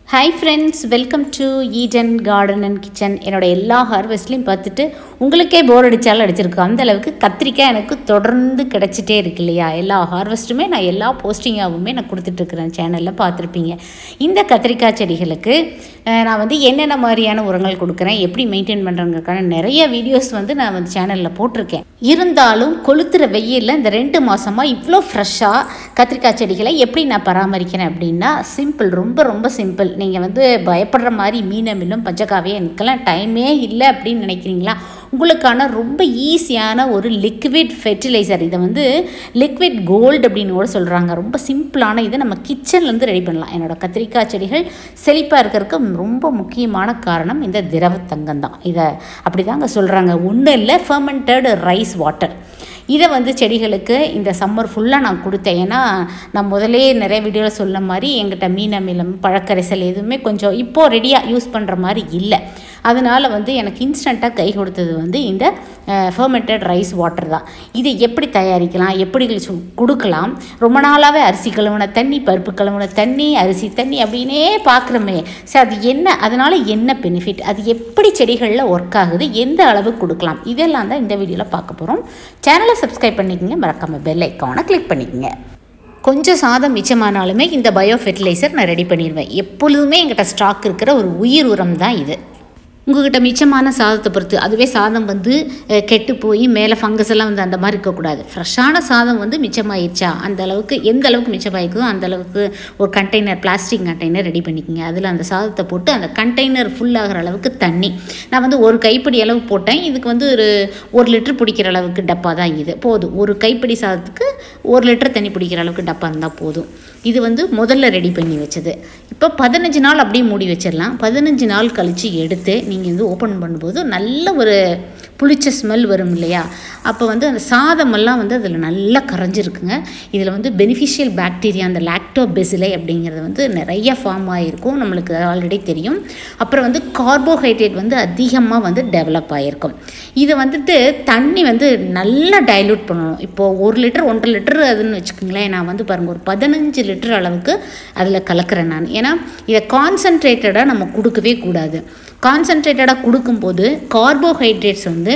hi friends welcome to Eden garden and kitchen என்னோட எல்லா ஹார்வெஸ்ட்லையும் பார்த்துட்டு உங்களுக்கே போர் அடித்தாலும் அடிச்சிருக்கு அந்த அளவுக்கு கத்திரிக்காய் எனக்கு தொடர்ந்து கிடச்சிட்டே இருக்கு இல்லையா எல்லா ஹார்வெஸ்ட்டுமே நான் எல்லா போஸ்டிங்காகவுமே நான் கொடுத்துட்ருக்குறேன் சேனலில் பார்த்துருப்பீங்க இந்த கத்திரிக்காய் செடிகளுக்கு அஹ், நான் வந்து என்னென்ன மாதிரியான உரங்கள் கொடுக்குறேன் எப்படி மெயின்டைன் பண்ணுறதுக்கான நிறைய வீடியோஸ் வந்து நான் வந்து சேனலில் போட்டிருக்கேன் இருந்தாலும் கொளுத்துற வெயிலில் இந்த ரெண்டு மாதமாக இவ்வளோ ஃப்ரெஷ்ஷாக கத்திரிக்காய் செடிகளை எப்படி நான் பராமரிக்கிறேன் அப்படின்னா சிம்பிள் ரொம்ப ரொம்ப சிம்பிள் நீங்கள் வந்து பயப்படுற மாதிரி மீனமில்லும் பஞ்சகாவே எனக்கெல்லாம் டைமே இல்லை அப்படின்னு நினைக்கிறீங்களா உங்களுக்கான ரொம்ப ஈஸியான ஒரு லிக்விட் ஃபெர்டிலைசர் இதை வந்து லிக்விட் கோல்டு அப்படின்னு கூட சொல்கிறாங்க ரொம்ப சிம்பிளான இதை நம்ம கிச்சன்லேருந்து ரெடி பண்ணலாம் என்னோட கத்திரிக்காய் செடிகள் செழிப்பாக இருக்கிறதுக்கு ரொம்ப முக்கியமான காரணம் இந்த திரவத்தங்கம் தான் இதை அப்படி தாங்க சொல்கிறாங்க ஒன்றும் இல்லை ஃபர்மெண்டட் ரைஸ் வாட்டர் இதை வந்து செடிகளுக்கு இந்த சம்மர் ஃபுல்லாக நான் கொடுத்தேன் ஏன்னா நான் முதலே நிறைய வீடியோவில் சொன்ன மாதிரி எங்கிட்ட மீன் அமிலம் பழக்கரைசல் எதுவுமே கொஞ்சம் இப்போது ரெடியாக யூஸ் பண்ணுற மாதிரி இல்லை அதனால் வந்து எனக்கு இன்ஸ்டண்ட்டாக கை கொடுத்தது வந்து இந்த ஃபர்மெண்டட் ரைஸ் வாட்டர் தான் இதை எப்படி தயாரிக்கலாம் எப்படி சு- கொடுக்கலாம் ரொம்ப நாளாகவே அரிசி கழுவுன தண்ணி பருப்பு கழுவுன தண்ணி அரிசி தண்ணி அப்படின்னே பார்க்குறோமே சரி அது என்ன அதனால் என்ன பெனிஃபிட் அது எப்படி செடிகளில் ஒர்க் ஆகுது எந்த அளவுக்கு கொடுக்கலாம் இதெல்லாம் தான் இந்த வீடியோவில் பார்க்க போகிறோம் சேனலை சப்ஸ்கிரைப் பண்ணிக்கோங்க மறக்காமல் பெல் ஐக்கானை கிளிக் பண்ணிக்கோங்க கொஞ்சம் சாதம் மிச்சமானாலுமே இந்த பயோ ஃபெர்டிலைசர் நான் ரெடி பண்ணிடுவேன் எப்பொழுதுமே எங்கிட்ட ஸ்டாக் இருக்கிற ஒரு உயிர் உரம் தான் இது உங்ககிட்ட மிச்சமான சாதத்தை பொறுத்து அதுவே சாதம் வந்து அஹ், கெட்டு போய் மேலே ஃபங்கஸ் எல்லாம் வந்து அந்த மாதிரி இருக்கக்கூடாது ஃப்ரெஷ்ஷான சாதம் வந்து மிச்சமாயிடுச்சா அந்த அளவுக்கு எந்த அளவுக்கு மிச்சமாயிருக்குதோ அந்த அளவுக்கு ஒரு கண்டெய்னர் பிளாஸ்டிக் கண்டெய்னர் ரெடி பண்ணிக்கோங்க அதில் அந்த சாதத்தை போட்டு அந்த கண்டெய்னர் ஃபுல் ஆகிற அளவுக்கு தண்ணி நான் வந்து ஒரு கைப்பிடி அளவு போட்டேன் இதுக்கு வந்து ஒரு ஒரு லிட்டர் பிடிக்கிற அளவுக்கு டப்பா தான் இது போதும் ஒரு கைப்பிடி சாதத்துக்கு ஒரு லிட்டர் தண்ணி பிடிக்கிற அளவுக்கு டப்பா இருந்தால் போதும் இது வந்து முதல்ல ரெடி பண்ணி வச்சது இப்போ பதினஞ்சு நாள் அப்படியே மூடி வச்சிடலாம் பதினஞ்சு நாள் கழித்து எடுத்து நீங்கள் வந்து ஓப்பன் பண்ணும்போது நல்ல ஒரு புளிச்ச ஸ்மெல் வரும் இல்லையா அப்போ வந்து அந்த சாதமெல்லாம் வந்து அதில் நல்லா கரைஞ்சிருக்குங்க இதில் வந்து பெனிஃபிஷியல் பாக்டீரியா அந்த லாக்டோபெசிலை அப்படிங்கிறது வந்து நிறைய ஃபார்ம் ஆகிருக்கும் நம்மளுக்கு ஆல்ரெடி தெரியும் அப்புறம் வந்து கார்போஹைட்ரேட் வந்து அதிகமாக வந்து டெவலப் ஆகிருக்கும் இதை வந்துட்டு தண்ணி வந்து நல்லா டைல்யூட் பண்ணணும் இப்போது ஒரு லிட்டர் ஒன்றரை லிட்டர் அதுன்னு வச்சுக்கோங்களேன் நான் வந்து பாருங்கள் ஒரு பதினஞ்சு லிட்டர் அளவுக்கு அதில் கலக்கிறேன் நான் ஏன்னா இதை கான்சன்ட்ரேட்டடாக நம்ம கொடுக்கவே கூடாது கான்சன்ட்ரேட்டடாக கொடுக்கும்போது கார்போஹைட்ரேட்ஸ் வந்து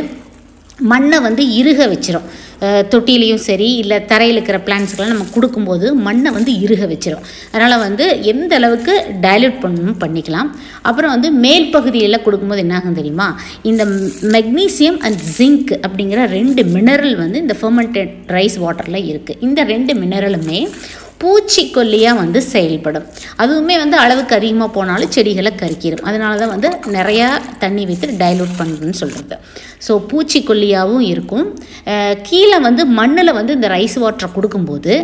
மண்ணை வந்து இறுக வச்சிரும் அஹ் தொட்டிலையும் சரி இல்லை தரையில் இருக்கிற பிளான்ஸுக்கெல்லாம் நம்ம கொடுக்கும்போது மண்ணை வந்து இறுக வச்சிரும் அதனால் வந்து எந்த அளவுக்கு டைல்யூட் பண்ணணும் பண்ணிக்கலாம் அப்புறம் வந்து மேல் பகுதியில் கொடுக்கும்போது என்ன ஆகும் தெரியுமா இந்த மெக்னீசியம் அண்ட் ஜிங்க் அப்படிங்கிற ரெண்டு மினரல் வந்து இந்த ஃபர்மெண்டட் ரைஸ் வாட்டரில் இருக்குது இந்த ரெண்டு மினரலுமே பூச்சிக்கொல்லியாக வந்து செயல்படும் அதுவுமே வந்து அளவுக்கு அதிகமாக போனாலும் செடிகளை கருக்கிடும் அதனால தான் வந்து நிறையா தண்ணி வைத்து டைலூட் பண்ணுறதுன்னு சொல்கிறது ஸோ பூச்சிக்கொல்லியாகவும் இருக்கும் அஹ் கீழே வந்து மண்ணில் வந்து இந்த ரைஸ் வாட்டரை கொடுக்கும்போது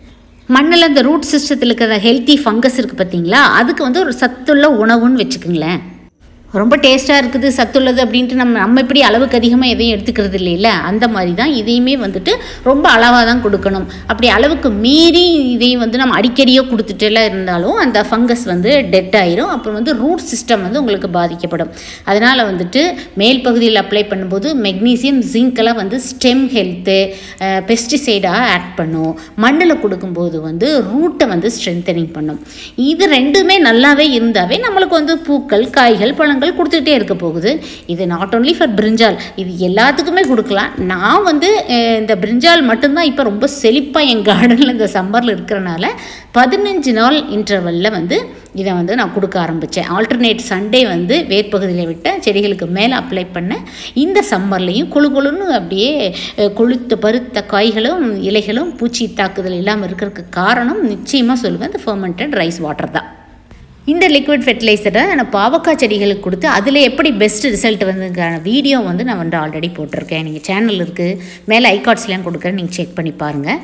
மண்ணில் இந்த ரூட் சிஸ்டத்தில் இருக்கிற ஹெல்த்தி ஃபங்கஸ் இருக்குது பார்த்தீங்களா அதுக்கு வந்து ஒரு சத்துள்ள உணவுன்னு வச்சுக்கோங்களேன் ரொம்ப டேஸ்ட்டாக இருக்குது சத்துள்ளது அப்படின்ட்டு நம்ம நம்ம இப்படி அளவுக்கு அதிகமாக எதையும் எடுத்துக்கிறது இல்லைல்ல அந்த மாதிரி தான் இதையுமே வந்துட்டு ரொம்ப அளவாக தான் கொடுக்கணும் அப்படி அளவுக்கு மீறி இதையும் வந்து நம்ம அடிக்கடியோ கொடுத்துட்டுலாம் இருந்தாலும் அந்த ஃபங்கஸ் வந்து டெட் ஆயிரும் அப்புறம் வந்து ரூட் சிஸ்டம் வந்து உங்களுக்கு பாதிக்கப்படும் அதனால் வந்துட்டு மேல் பகுதியில் அப்ளை பண்ணும்போது மெக்னீசியம் ஜிங்க்கெல்லாம் வந்து ஸ்டெம் ஹெல்த்து பெஸ்டிசைடாக ஆட் பண்ணும் மண்ணில் கொடுக்கும்போது வந்து ரூட்டை வந்து ஸ்ட்ரென்தனிங் பண்ணும் இது ரெண்டுமே நல்லாவே இருந்தாவே நம்மளுக்கு வந்து பூக்கள் காய்கள் பழங்கள் கொடுத்துக்கிட்டே இருக்க போகுது இது நாட் only ஃபார் பிரிஞ்சால் இது எல்லாத்துக்குமே கொடுக்கலாம் நான் வந்து அஹ், இந்த பிரிஞ்சால் மட்டும்தான் இப்போ ரொம்ப செழிப்பாக என் கார்டனில் இந்த சம்மரில் இருக்கிறனால பதினஞ்சு நாள் இன்டர்வலில் வந்து இதை வந்து நான் கொடுக்க ஆரம்பித்தேன் ஆல்டர்னேட் சண்டே வந்து வேர்ப்பகுதியில் விட்ட செடிகளுக்கு மேலே அப்ளை பண்ணேன் இந்த சம்மர்லேயும் கொழு கொழுன்னு அப்படியே அஹ், கொழுத்த பருத்த காய்களும் இலைகளும் பூச்சி தாக்குதல் இல்லாமல் இருக்கிறதுக்கு காரணம் நிச்சயமாக சொல்லுவேன் இந்த ஃபர்மெண்டட் ரைஸ் வாட்டர் தான் இந்த லிக்விட் ஃபெர்டிலைசரை நான் பாவக்காய் செடிகளுக்கு கொடுத்து அதில் எப்படி பெஸ்ட் ரிசல்ட் வந்ததுக்கான வீடியோ வந்து நான் வந்து ஆல்ரெடி போட்டிருக்கேன் நீங்கள் சேனல் இருக்குது மேலே ஐகார்ட்ஸ்லாம் கொடுக்குறேன் நீங்கள் செக் பண்ணி பாருங்கள்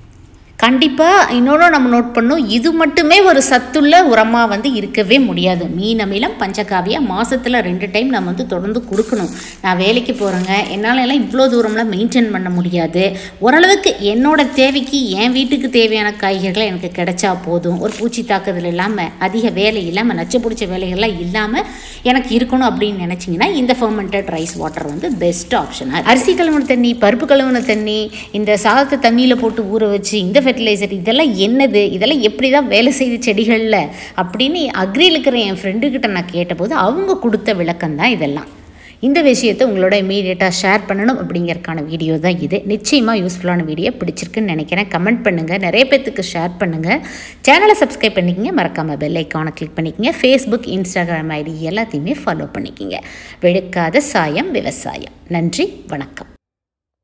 கண்டிப்பாக இன்னொன்று நம்ம நோட் பண்ணோம் இது மட்டுமே ஒரு சத்துள்ள உரமாக வந்து இருக்கவே முடியாது மீன் அமிலம் பஞ்சகாவியா மாதத்தில் ரெண்டு டைம் நம்ம வந்து தொடர்ந்து கொடுக்கணும் நான் வேலைக்கு போகிறேங்க என்னால் எல்லாம் இவ்வளோ தூரம்லாம் மெயின்டைன் பண்ண முடியாது ஓரளவுக்கு என்னோட தேவைக்கு என் வீட்டுக்கு தேவையான காய்கறிகள் எனக்கு கிடைச்சா போதும் ஒரு பூச்சி தாக்குதல் இல்லாமல் அதிக வேலை இல்லாமல் நச்சு பிடிச்ச வேலைகள்லாம் இல்லாமல் எனக்கு இருக்கணும் அப்படின்னு நினச்சிங்கன்னா இந்த ஃபர்மெண்டட் ரைஸ் வாட்டர் வந்து பெஸ்ட் ஆப்ஷன் அரிசி கழுவுன தண்ணி பருப்பு கழுவுன தண்ணி இந்த சாதத்தை தண்ணியில் போட்டு ஊற வச்சு இந்த ஃபெர்டிலைசர் இதெல்லாம் என்னது இதெல்லாம் எப்படி தான் வேலை செய்யுது செடிகளில் அப்படின்னு அக்ரியில் இருக்கிற என் ஃப்ரெண்டுக்கிட்ட நான் கேட்டபோது அவங்க கொடுத்த விளக்கம் தான் இதெல்லாம் இந்த விஷயத்தை உங்களோட இமீடியட்டாக ஷேர் பண்ணணும் அப்படிங்கறக்கான வீடியோ தான் இது நிச்சயமாக யூஸ்ஃபுல்லான வீடியோ பிடிச்சிருக்குன்னு நினைக்கிறேன் கமெண்ட் பண்ணுங்கள் நிறைய பேர்த்துக்கு ஷேர் பண்ணுங்கள் சேனலை சப்ஸ்கிரைப் பண்ணிக்கங்க மறக்காமல் பெல் ஐக்கானை கிளிக் பண்ணிக்கங்க ஃபேஸ்புக் இன்ஸ்டாகிராம் ஐடி எல்லாத்தையுமே ஃபாலோ பண்ணிக்கங்க வெளுக்காத சாயம் விவசாயம் நன்றி வணக்கம்